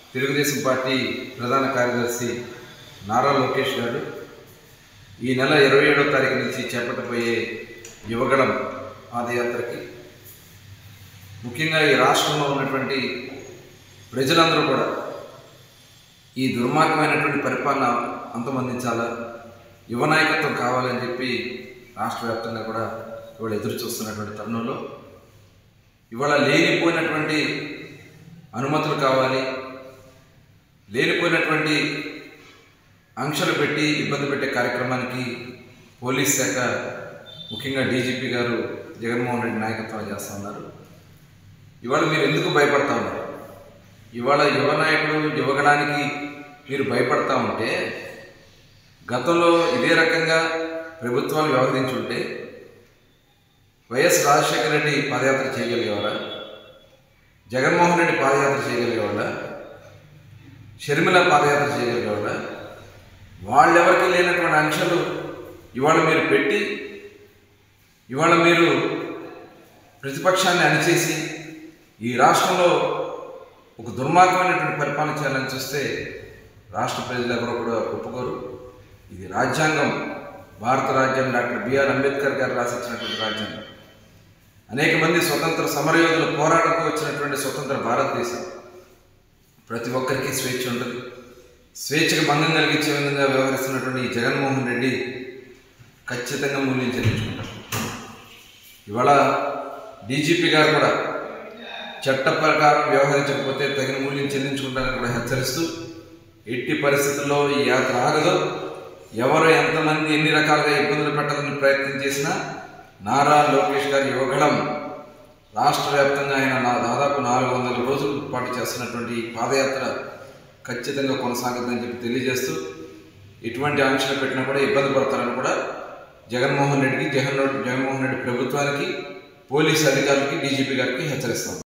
Telugu Desam party ప్రధాన కార్యదర్శి నారా లోకేష్ గారు ఈ నెల ఇరవై ఏడో తారీఖు నుంచి చేపట్టబోయే యువగళం పాదయాత్రకి ముఖ్యంగా ఈ రాష్ట్రంలో ఉన్నటువంటి ప్రజలందరూ కూడా ఈ దుర్మార్గమైనటువంటి పరిపాలన అంతమందించాలా యువ నాయకత్వం కావాలని చెప్పి రాష్ట్ర వ్యాప్తంగా కూడా ఇవాళ ఎదురు చూస్తున్నటువంటి తరుణంలో ఇవాళ లేనిపోయినటువంటి అనుమతులు కావాలి లేనిపోయినటువంటి ఆంక్షలు పెట్టి ఇబ్బంది పెట్టే కార్యక్రమానికి పోలీస్ శాఖ ముఖ్యంగా డీజీపీ గారు జగన్మోహన్ రెడ్డి నాయకత్వం చేస్తూ ఉన్నారు ఇవాళ మీరు ఎందుకు భయపడతా ఉన్నారు ఇవాళ యువ నాయకుడు యువగడానికి మీరు భయపడతా ఉంటే గతంలో ఇదే రకంగా ప్రభుత్వాలు వ్యవహరించుంటే వైఎస్ రాజశేఖర రెడ్డి పాదయాత్ర చేయగలిగేవారా జగన్మోహన్ రెడ్డి పాదయాత్ర చేయగలిగేవాళ్ళ షర్మిల పాదయాత్ర చేయగలిగేవాళ్ళ వాళ్ళెవరికి లేనటువంటి ఆంక్షలు ఇవాళ మీరు పెట్టి ఇవాళ మీరు ప్రతిపక్షాన్ని అణిచేసి ఈ రాష్ట్రంలో ఒక దుర్మార్గమైనటువంటి పరిపాలన చేయాలని చూస్తే రాష్ట్ర ప్రజలు ఎవరో కూడా ఒప్పుకోరు ఇది రాజ్యాంగం భారత రాజ్యాంగం డాక్టర్ బిఆర్ అంబేద్కర్ గారు రాసిచ్చినటువంటి రాజ్యాంగం అనేక మంది స్వతంత్ర సమరయోధుల పోరాటంతో వచ్చినటువంటి స్వతంత్ర భారతదేశం ప్రతి ఒక్కరికి స్వేచ్ఛ ఉంటుంది స్వేచ్ఛకు భంగం కలిగించే విధంగా వ్యవహరిస్తున్నటువంటి ఈ జగన్మోహన్ రెడ్డి ఖచ్చితంగా మూల్యం చెల్లించుకుంటారు ఇవాళ డీజీపీ గారు కూడా చట్ట ప్రకారం వ్యవహరించకపోతే తగిన మూల్యం చెల్లించుకుంటారని కూడా హెచ్చరిస్తూ ఎట్టి పరిస్థితుల్లో ఈ యాత్ర ఆగదు ఎవరు ఎంతమంది ఎన్ని రకాలుగా ఇబ్బందులు పెట్టాలని ప్రయత్నం చేసినా నారా లోకేష్ గారి యువగళం రాష్ట్ర వ్యాప్తంగా ఆయన నా దాదాపు నాలుగు వందల రోజుల పాటు చేస్తున్నటువంటి ఈ పాదయాత్ర ఖచ్చితంగా కొనసాగుతుందని చెప్పి తెలియజేస్తూ ఎటువంటి ఆంక్షలు పెట్టినా కూడా ఇబ్బంది పడతారని కూడా జగన్మోహన్ రెడ్డికి జగన్ జగన్మోహన్ రెడ్డి ప్రభుత్వానికి పోలీసు అధికారులకి డీజీపీ గారికి హెచ్చరిస్తాం